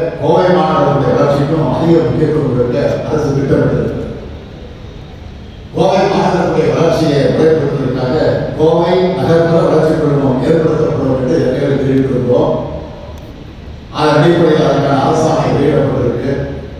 கோவை மாநகரத்துடைய வளர்ச்சிக்கும் அதிக முக்கியத்துவம் கொடுக்க அரசு திட்டமிட்டது கோவை மாநகரத்துடைய வளர்ச்சியை முறைப்படுத்துவதற்காக கோவை நகர்ப்புற வளர்ச்சி குழுமம் ஏற்படுத்தப்படும் என்று ஏற்கனவே தெரிவித்திருந்தோம் அதன் அடிப்படையில் அதற்கான அரசாணை வெளியிடப்பட்டிருக்கு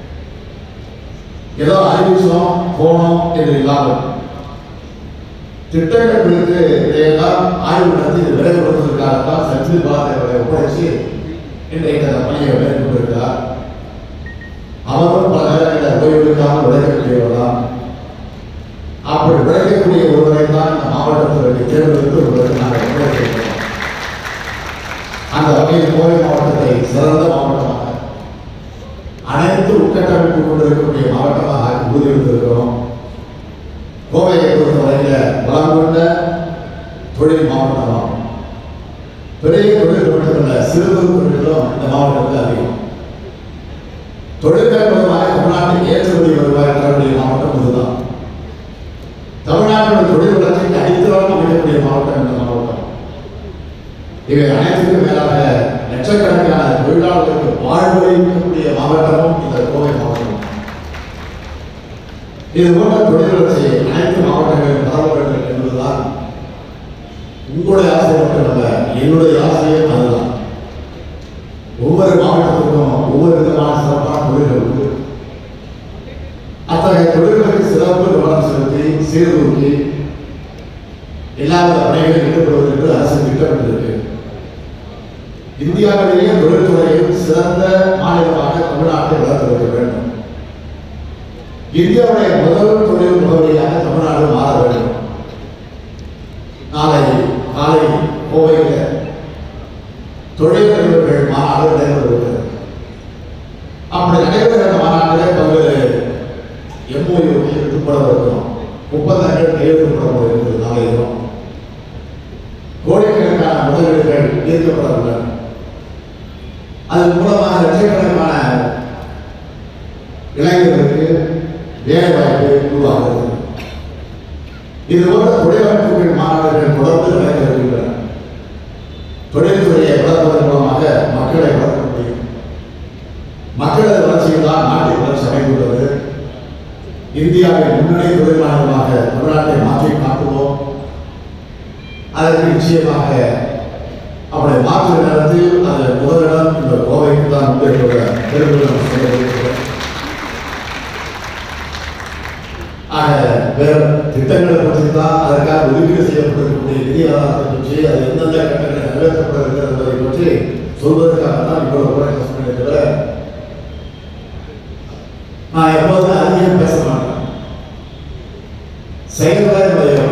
ஏதோ அறிவிச்சோம் போனோம் என்று இல்லாமல் திட்டங்கள் குறித்து இதையெல்லாம் ஆய்வு நடத்தி இதை விரைவுபடுத்துவதற்காகத்தான் சச்சின் பாலாஜி ஒப்படைச்சு இன்றைக்கு அந்த பணியை மேற்கொண்டிருக்கிறார் அவரும் பல நேரங்களில் ஓய்வெடுக்காமல் உழைக்கக்கூடியவர் தான் அப்படி உழைக்கக்கூடிய ஒருவரை தான் இந்த மாவட்டத்திற்கு தேர்ந்தெடுத்து ஒருவரை நாங்கள் ஒப்படைத்திருக்கிறோம் அந்த வகையில் கோவை மாவட்டத்தை சிறந்த மாவட்டமாக அனைத்து உட்கட்டமைப்பு கொண்டிருக்கக்கூடிய மாவட்டமாக ஆக்கி உறுதியெடுத்திருக்கிறோம் கோவையை பொறுத்தவரையில் வளம் கொண்ட தொழில் மாவட்டமாகும் பெரிய தொழில் மட்டுமல்ல சிறு குறு தொழில்களும் இந்த மாவட்டத்தில் அதிகம் தொழில்கள் மூலமாக தமிழ்நாட்டில் ஏற்றுமதி வருவாய் தரக்கூடிய மாவட்டம் இதுதான் தமிழ்நாட்டோட தொழில் வளர்ச்சிக்கு அடித்தளம் அமைக்கக்கூடிய மாவட்டம் இந்த மாவட்டம் இவை அனைத்துக்கும் மேலாக லட்சக்கணக்கான தொழிலாளர்களுக்கு வாழ்வளிக்கக்கூடிய மாவட்டமும் இந்த கோவை மாவட்டம் இது போன்ற தொழில் வளர்ச்சி அனைத்து மாவட்டங்களிலும் பரவ வேண்டும் என்பதுதான் உங்களுடைய ஆசை மட்டுமல்ல என்னுடைய ஆசையும் அதுதான் ஒவ்வொரு மாவட்டத்திற்கும் ஒவ்வொரு விதமான சிறப்பான தொழில்கள் உண்டு அத்தகைய தொழில்களுக்கு சிறப்பு கவனம் செலுத்தி சீர்தூக்கி எல்லா வித பணிகளில் ஈடுபடுவது என்று அரசு திட்டமிட்டிருக்கு இந்தியாவிலேயே தொழில்துறையில் சிறந்த மாநிலமாக தமிழ்நாட்டை வளர்த்து வைக்க வேண்டும் இந்தியாவுடைய முதல் தொழில் முகவரியாக தமிழ்நாடு மாற வேண்டும் நாளை காலை கோவையில் தொழில் அதிபர்கள் மாநாடு நடைபெறுகிறது அப்படி நடைபெறுகிற மாநாட்டில் பல்வேறு எம்ஓயு கையெழுத்துப்பட இருக்கிறோம் ஒப்பந்தங்கள் கையெழுத்துப்பட இருக்கிறது நாளை தினம் கோடிக்கணக்கான முதலீடுகள் ஈர்க்கப்பட உள்ளன அதன் மூலமாக லட்சக்கணக்கான இளைஞர்களுக்கு வேலை வாய்ப்பு உருவாகிறது இது போன்ற தொழிலமைப்புகள் மாநாடுகள் தொடர்ந்து நடைபெற வருகின்றன தொழில்துறையை வளர்ப்பதன் மூலமாக மக்களை வளர்க்க முடியும் மக்களது வளர்ச்சியில் தான் நாட்டின் வளர்ச்சி அமைந்துள்ளது இந்தியாவின் முன்னணி தொழில் மாநிலமாக தமிழ்நாட்டை மாற்றி காட்டுவோம் அதற்கு நிச்சயமாக அப்படி மாற்று நேரத்தில் அது முதலிடம் இந்த கோவைக்கு தான் உண்டு என்பதை பெருமிதம் சொல்ல விரும்புகிறேன். ஆக வேறு திட்டங்களை பற்றி தான் அதற்காக ஒதுக்கீடு செய்யப்பட்டிருக்கக்கூடிய நிதி ஆதாரத்தை பற்றி அது எந்தெந்த கட்டங்கள் நிறைவேற்றப்பட இருக்கிறது என்பதை பற்றி சொல்வதற்காக தான் இவ்வளவு கூட சொன்னதை தவிர நான் எப்போதுமே அதிகம் பேச மாட்டேன் செயல்களை என்னுடைய